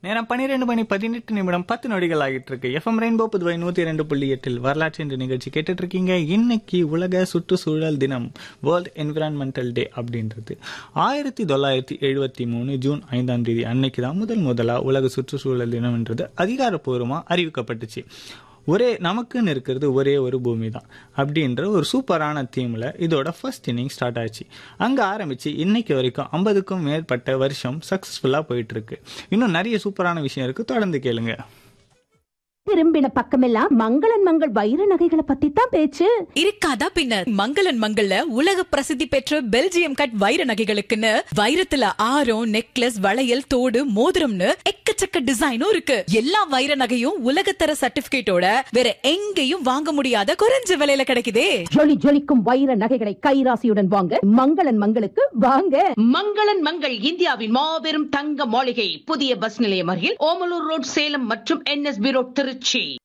நேரம் பன்னிரெண்டு மணி பதினெட்டு நிமிடம் பத்து நொடிகள் ஆகிட்டு இருக்கு எஃப்எம் ரெயின்போ புதுவை நூத்தி ரெண்டு புள்ளி எட்டில் வரலாற்று என்ற நிகழ்ச்சி கேட்டுட்டு இருக்கீங்க இன்னைக்கு உலக சுற்றுச்சூழல் தினம் வேர்ல்ட் என்விரான்மெண்டல் டே அப்படின்றது ஆயிரத்தி தொள்ளாயிரத்தி எழுபத்தி மூணு ஜூன் ஐந்தாம் தேதி அன்னைக்கு தான் முதல் முதலா உலக சுற்றுச்சூழல் தினம்ன்றது அதிகாரப்பூர்வமா அறிவிக்கப்பட்டுச்சு ஒரே நமக்குன்னு இருக்கிறது ஒரே ஒரு பூமி தான் அப்படின்ற ஒரு சூப்பரான தீமில் இதோட ஃபர்ஸ்ட் இன்னிங் ஸ்டார்ட் ஆச்சு அங்கே ஆரம்பித்து இன்னைக்கு வரைக்கும் ஐம்பதுக்கும் மேற்பட்ட வருஷம் சக்ஸஸ்ஃபுல்லாக போயிட்டு இருக்கு இன்னும் நிறைய சூப்பரான விஷயம் இருக்கு தொடர்ந்து கேளுங்க திரும்பின பக்கமெல்லாம் மங்களன் மங்கள் வைர நகைகளை பத்தி தான் பேச்சு இருக்காதா பின்ன மங்களன் மங்கள்ல உலக பிரசித்தி பெற்ற பெல்ஜியம் கட் வைர நகைகளுக்குன்னு வைரத்துல ஆரம் நெக்லஸ் வளையல் தோடு மோதிரம்னு எக்கச்சக்க டிசைனும் இருக்கு எல்லா வைர நகையும் உலகத்தர சர்டிபிகேட்டோட வேற எங்கேயும் வாங்க முடியாத குறைஞ்ச விலையில கிடைக்குதே ஜொலி ஜொலிக்கும் வைர நகைகளை கைராசியுடன் வாங்க மங்களன் மங்களுக்கு வாங்க மங்களன் மங்கள் இந்தியாவின் மாபெரும் தங்க மாளிகை புதிய பஸ் நிலையம் அருகில் ஓமலூர் ரோட் சேலம் மற்றும் என்எஸ்பி ரோட் திருச்சி